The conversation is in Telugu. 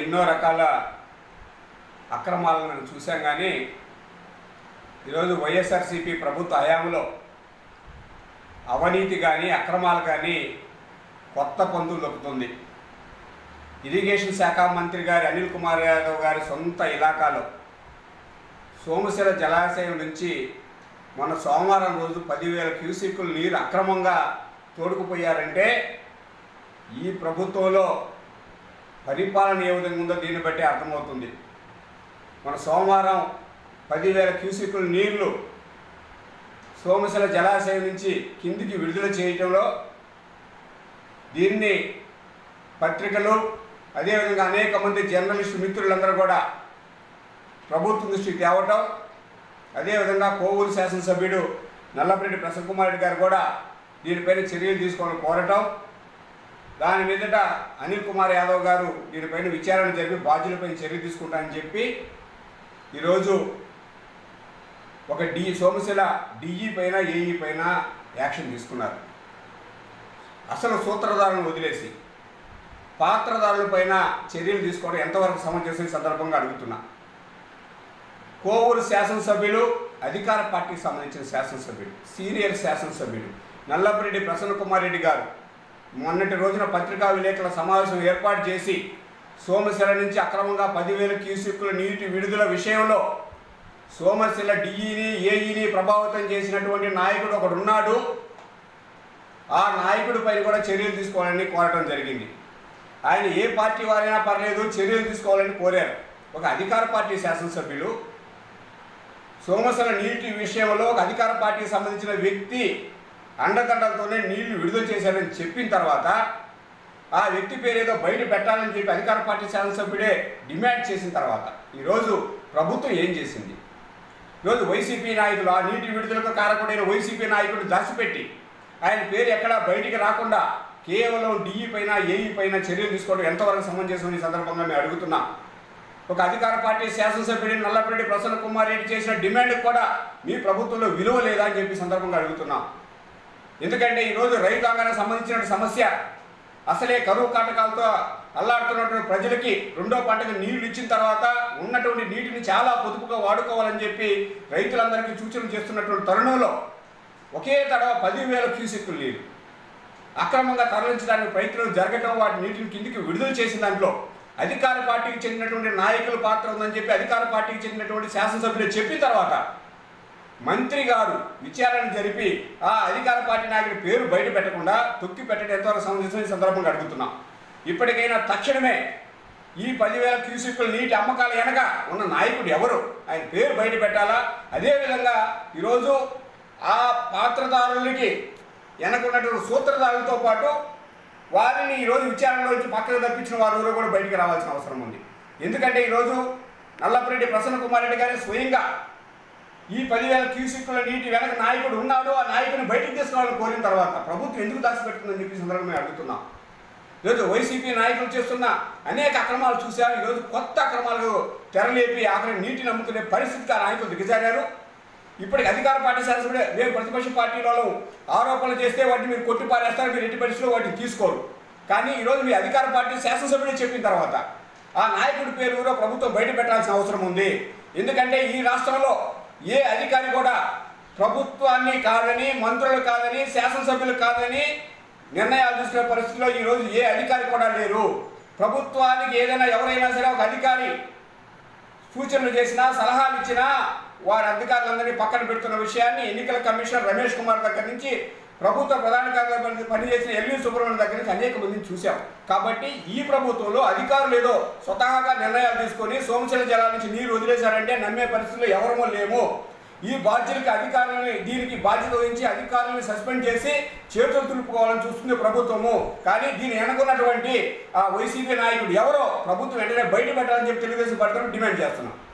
ఎన్నో రకాల అక్రమాలను మనం చూసాం కానీ ఈరోజు వైఎస్ఆర్సీపీ ప్రభుత్వ హయాంలో అవినీతి కానీ అక్రమాలు కానీ కొత్త పంతులు దొక్కుతుంది ఇరిగేషన్ శాఖ మంత్రి గారి అనిల్ కుమార్ యాదవ్ గారి సొంత ఇలాకాలో సోమశిల జలాశయం నుంచి మొన్న సోమవారం రోజు పదివేల క్యూసిక్కులు నీరు అక్రమంగా తోడుకుపోయారంటే ఈ ప్రభుత్వంలో పరిపాలన ఏ విధంగా ఉందో దీన్ని బట్టి అర్థమవుతుంది మన సోమవారం పదివేల క్యూసిక్కుల నీళ్లు సోమశిల జలాశయం నుంచి కిందికి విడుదల చేయటంలో దీన్ని పత్రికలు అదేవిధంగా అనేక మంది జర్నలిస్టు మిత్రులందరూ కూడా ప్రభుత్వం దృష్టికి తేవటం అదేవిధంగా కోవూరు శాసనసభ్యుడు నల్లపరెడ్డి ప్రసన్న కుమార్ రెడ్డి గారు కూడా దీనిపైన చర్యలు తీసుకోవాలని కోరటం దాని మీదట అనిల్ కుమార్ యాదవ్ గారు దీనిపైన విచారణ జరిపి బాధ్యులపైన చర్య తీసుకుంటానని చెప్పి ఈరోజు ఒక డి సోమశిల డిఈ పైన ఏఈ పైన యాక్షన్ తీసుకున్నారు అసలు సూత్రధారులను వదిలేసి పాత్రధారుల పైన చర్యలు తీసుకోవడం ఎంతవరకు సమంజసం ఈ సందర్భంగా అడుగుతున్నా కోవూరు శాసనసభ్యులు అధికార పార్టీకి సంబంధించిన శాసనసభ్యుడు సీనియర్ శాసనసభ్యుడు నల్లపరెడ్డి ప్రసన్న కుమార్ రెడ్డి గారు మొన్నటి రోజున పత్రికా విలేకరుల సమావేశం ఏర్పాటు చేసి సోమశిల నుంచి అక్రమంగా పదివేల క్యూసిక్కుల నీటి విడుదల విషయంలో సోమశిల డిఈని ఏఈని ప్రభావితం చేసినటువంటి నాయకుడు ఒకడు ఉన్నాడు ఆ నాయకుడి పైన కూడా చర్యలు తీసుకోవాలని కోరటం జరిగింది ఆయన ఏ పార్టీ వారైనా పర్లేదు చర్యలు తీసుకోవాలని కోరారు ఒక అధికార పార్టీ శాసనసభ్యులు సోమశిల నీటి విషయంలో ఒక అధికార పార్టీకి సంబంధించిన వ్యక్తి అండదండలతోనే నీళ్లు విడుదల చేశారని చెప్పిన తర్వాత ఆ వ్యక్తి పేరు ఏదో బయట పెట్టాలని చెప్పి అధికార పార్టీ శాసనసభ్యుడే డిమాండ్ చేసిన తర్వాత ఈరోజు ప్రభుత్వం ఏం చేసింది ఈరోజు వైసీపీ నాయకులు ఆ నీటి విడుదలకు కారకుడైన వైసీపీ నాయకుడు దాచిపెట్టి ఆయన పేరు ఎక్కడా బయటికి రాకుండా కేవలం డిఈ పైన ఏఈ పైన చర్యలు తీసుకోవడం ఎంతవరకు సమంజసం ఈ సందర్భంగా మేము అడుగుతున్నాం ఒక అధికార పార్టీ శాసనసభ్యుడి నల్లపరెడ్డి ప్రసన్న కుమార్ రెడ్డి చేసిన డిమాండ్ కూడా మీ ప్రభుత్వంలో విలువ లేదా అని చెప్పి ఈ సందర్భంగా అడుగుతున్నాం ఎందుకంటే ఈరోజు రైతాంగానికి సంబంధించిన సమస్య అసలే కరువు కాటకాలతో అల్లాడుతున్నటువంటి ప్రజలకి రెండో పంటకు నీళ్లు ఇచ్చిన తర్వాత ఉన్నటువంటి నీటిని చాలా పొదుపుగా వాడుకోవాలని చెప్పి రైతులందరికీ సూచనలు చేస్తున్నటువంటి తరుణంలో ఒకే తడవ పదివేల క్యూసెక్కులు నీరు అక్రమంగా తరలించడానికి ప్రయత్నం జరగటం వాటి నీటిని కిందికి విడుదల చేసిన దాంట్లో అధికార పార్టీకి చెందినటువంటి నాయకుల పాత్ర ఉందని చెప్పి అధికార పార్టీకి చెందినటువంటి శాసనసభ్యులు చెప్పిన తర్వాత మంత్రి గారు విచారణ జరిపి ఆ అధికార పార్టీ నాయకుడి పేరు బయట పెట్టకుండా తొక్కి పెట్టడం ఎంతవరకు సమంజసం ఈ సందర్భంగా అడుగుతున్నాం ఇప్పటికైనా తక్షణమే ఈ పదివేల క్యూసిక్కుల నీటి అమ్మకాల వెనక ఉన్న నాయకుడు ఎవరు ఆయన పేరు బయట పెట్టాలా అదేవిధంగా ఈరోజు ఆ పాత్రదారులకి వెనకున్నటువంటి సూత్రధారులతో పాటు వారిని ఈరోజు విచారణలోంచి పక్కకు తప్పించిన వారు ఎవరో కూడా బయటికి రావాల్సిన అవసరం ఉంది ఎందుకంటే ఈరోజు నల్లపరెడ్డి ప్రసన్న కుమార్ రెడ్డి గారి స్వయంగా ఈ పదివేల క్యూసిక్కుల నీటి వెనక నాయకుడు ఉన్నాడు ఆ నాయకుడిని బయటకు తీసుకోవాలని కోరిన తర్వాత ప్రభుత్వం ఎందుకు దాచిపెడుతుందని చెప్పి ఈ సందర్భంగా మేము అడుగుతున్నాం ఈరోజు వైసీపీ నాయకులు చేస్తున్న అనేక అక్రమాలు చూశారు ఈరోజు కొత్త అక్రమాలు తెరలేపి ఆఖరి నీటిని నమ్ముకునే పరిస్థితికి ఆ నాయకులు దిగజారారు ఇప్పటికి అధికార పార్టీ శాసనసభ్యుడే మేము ప్రతిపక్ష పార్టీలలో ఆరోపణలు చేస్తే వాటిని మీరు కొట్టి పారేస్తారు మీరు ఎట్టి పరిస్థితుల్లో వాటిని తీసుకోరు కానీ ఈరోజు మీ అధికార పార్టీ శాసనసభ్యుడే చెప్పిన తర్వాత ఆ నాయకుడి పేరు కూడా ప్రభుత్వం బయట పెట్టాల్సిన అవసరం ఉంది ఎందుకంటే ఈ రాష్ట్రంలో ఏ అధికారి కూడా ప్రభుత్వాన్ని కాదని మంత్రులు కాదని శాసనసభ్యులు కాదని నిర్ణయాలు తీసుకునే పరిస్థితిలో ఈరోజు ఏ అధికారి కూడా లేరు ప్రభుత్వానికి ఏదైనా ఎవరైనా సరే ఒక అధికారి సూచనలు చేసినా సలహాలు ఇచ్చినా వారి అధికారులందరినీ పక్కన పెడుతున్న విషయాన్ని ఎన్నికల కమిషనర్ రమేష్ కుమార్ దగ్గర నుంచి ప్రభుత్వ ప్రధాన కార్యదర్శి పనిచేసిన ఎల్వి సుబ్రహ్మణ్యం దగ్గర నుంచి అనేక మందిని చూశాం కాబట్టి ఈ ప్రభుత్వంలో అధికారులు ఏదో స్వతహాగా నిర్ణయాలు తీసుకొని సోమశిల జలాల నుంచి నీరు వదిలేశారంటే నమ్మే పరిస్థితుల్లో ఎవరమో లేము ఈ బాధ్యులకి అధికారులని దీనికి బాధ్యత వహించి అధికారులను సస్పెండ్ చేసి చేతులు తులుపుకోవాలని చూస్తుంది ప్రభుత్వము కానీ దీని వెనుకున్నటువంటి ఆ వైసీపీ నాయకుడు ఎవరో ప్రభుత్వం వెంటనే బయట పెట్టాలని చెప్పి తెలుగుదేశం పార్టీ డిమాండ్ చేస్తున్నాం